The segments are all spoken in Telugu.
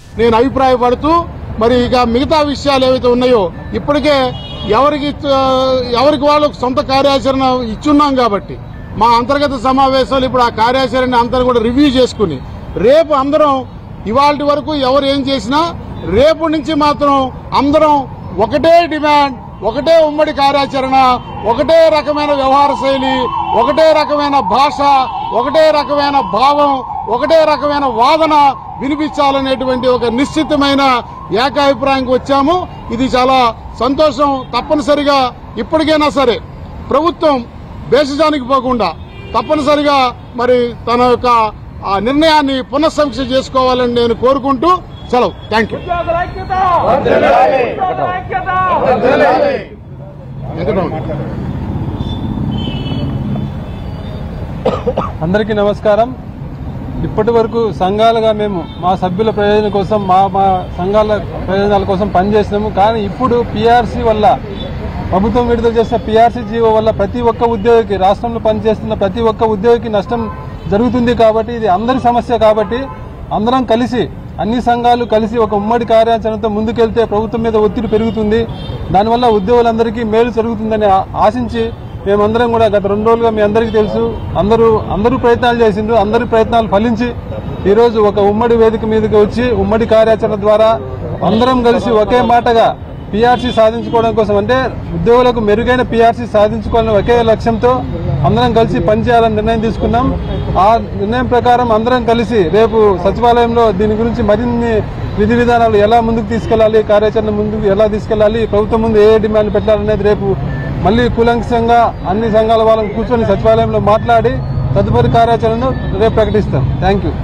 నేను అభిప్రాయపడుతూ మరి ఇక మిగతా విషయాలు ఏవైతే ఉన్నాయో ఇప్పటికే ఎవరికి ఆ, ఎవరికి వాళ్ళు సొంత కార్యాచరణ ఇచ్చున్నాం కాబట్టి మా అంతర్గత సమావేశాలు ఇప్పుడు ఆ కార్యాచరణ అంతా కూడా రివ్యూ చేసుకుని రేపు అందరం ఇవాళ వరకు ఎవరు ఏం చేసినా రేపు నుంచి మాత్రం అందరం ఒకటే డిమాండ్ ఒకటే ఉమ్మడి కార్యాచరణ ఒకటే రకమైన వ్యవహార శైలి ఒకటే రకమైన భాష ఒకటే రకమైన భావం ఒకటే రకమైన వాదన వినిపించాలనేటువంటి ఒక నిశ్చితమైన ఏకాభిప్రాయంకి వచ్చాము ఇది చాలా సంతోషం తప్పనిసరిగా ఇప్పటికైనా సరే ప్రభుత్వం భేషజానికి పోకుండా తప్పనిసరిగా మరి తన యొక్క ఆ నిర్ణయాన్ని పునఃసమీక్ష చేసుకోవాలని నేను కోరుకుంటూ సెలవు థ్యాంక్ యూ ఉద్యోగుల ఐక్యత ఉద్యోగుల ఐక్యత అందరికీ నమస్కారం ఇప్పటి వరకు సంఘాలుగా మేము మా సభ్యుల ప్రయోజనం కోసం మా మా సంఘాల ప్రయోజనాల కోసం పనిచేసినాము కానీ ఇప్పుడు పీఆర్సీ వల్ల ప్రభుత్వం విడుదల చేసిన పీఆర్సీ జీవో వల్ల ప్రతి ఒక్క ఉద్యోగికి రాష్ట్రంలో పనిచేస్తున్న ప్రతి ఒక్క ఉద్యోగికి నష్టం జరుగుతుంది కాబట్టి ఇది అందరి సమస్య కాబట్టి అందరం కలిసి అన్ని సంఘాలు కలిసి ఒక ఉమ్మడి కార్యాచరణతో ముందుకెళ్తే ప్రభుత్వం మీద ఒత్తిడి పెరుగుతుంది దానివల్ల ఉద్యోగులందరికీ మేలు జరుగుతుందని ఆ- ఆశించి మేమందరం కూడా గత రెండు రోజులుగా మీ అందరికీ తెలుసు అందరూ అందరూ ప్రయత్నాలు చేసిండ్రు అందరి ప్రయత్నాలు ఫలించి ఈరోజు ఒక ఉమ్మడి వేదిక మీదకి వచ్చి ఉమ్మడి కార్యాచరణ ద్వారా అందరం కలిసి ఒకే మాటగా పీఆర్సీ సాధించుకోవడం కోసం అంటే ఉద్యోగులకు మెరుగైన పీఆర్సీ సాధించుకోవాలని ఒకే లక్ష్యంతో అందరం కలిసి పనిచేయాలని నిర్ణయం తీసుకున్నాం ఆ నిర్ణయం ప్రకారం అందరం కలిసి రేపు సచివాలయంలో దీని గురించి మరిన్ని విధి విధానాలు ఎలా ముందుకు తీసుకెళ్లాలి కార్యాచరణ ముందుకు ఎలా తీసుకెళ్లాలి ప్రభుత్వం ముందు ఏ డిమాండ్ పెట్టాలనేది రేపు మళ్ళీ కూలంకషంగా అన్ని సంఘాల వాళ్ళని కూర్చొని సచివాలయంలో మాట్లాడి తదుపరి కార్యాచరణను రేపు ప్రకటిస్తాం థ్యాంక్ యూ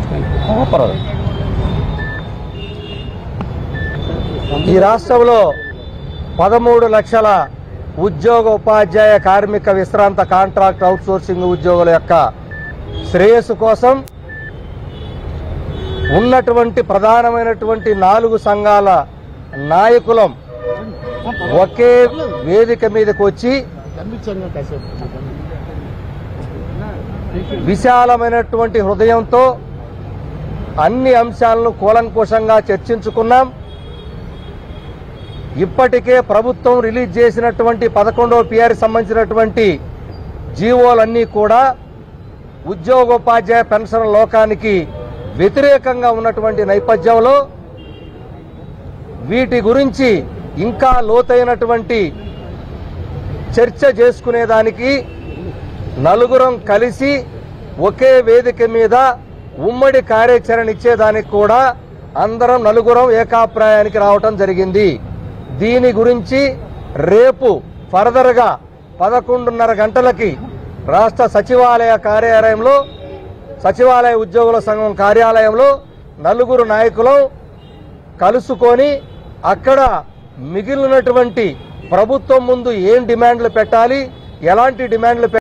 ఈ రాష్ట్రంలో పదమూడు లక్షల ఉద్యోగ ఉపాధ్యాయ కార్మిక విశ్రాంత కాంట్రాక్ట్ అవుట్సోర్సింగ్ ఉద్యోగుల యొక్క శ్రేయస్సు కోసం ఉన్నటువంటి ప్రధానమైనటువంటి నాలుగు సంఘాల నాయకులం ఒకే వేదిక మీదకి వచ్చి విశాలమైనటువంటి హృదయంతో అన్ని అంశాలను కూలంకుషంగా చర్చించుకున్నాం ఇప్పటికే ప్రభుత్వం రిలీజ్ చేసినటువంటి పదకొండవ పిఆర్ సంబంధించినటువంటి జీవోలన్నీ కూడా ఉద్యోగోపాధ్యాయ పెన్షన్ లోకానికి వ్యతిరేకంగా ఉన్నటువంటి నేపథ్యంలో వీటి గురించి ఇంకా లోతైనటువంటి చర్చ చేసుకునేదానికి నలుగురం కలిసి ఒకే వేదిక మీద ఉమ్మడి కార్యాచరణ ఇచ్చేదానికి కూడా అందరం నలుగురం ఏకాభిప్రాయానికి రావటం జరిగింది దీని గురించి రేపు ఫర్దర్గా పదకొండున్నర గంటలకి రాష్ట్ర సచివాలయ కార్యాలయంలో సచివాలయ ఉద్యోగుల సంఘం కార్యాలయంలో నలుగురు నాయకులు కలుసుకొని అక్కడ మిగిలినటువంటి ప్రభుత్వం ముందు ఏం డిమాండ్లు పెట్టాలి ఎలాంటి డిమాండ్లు పె-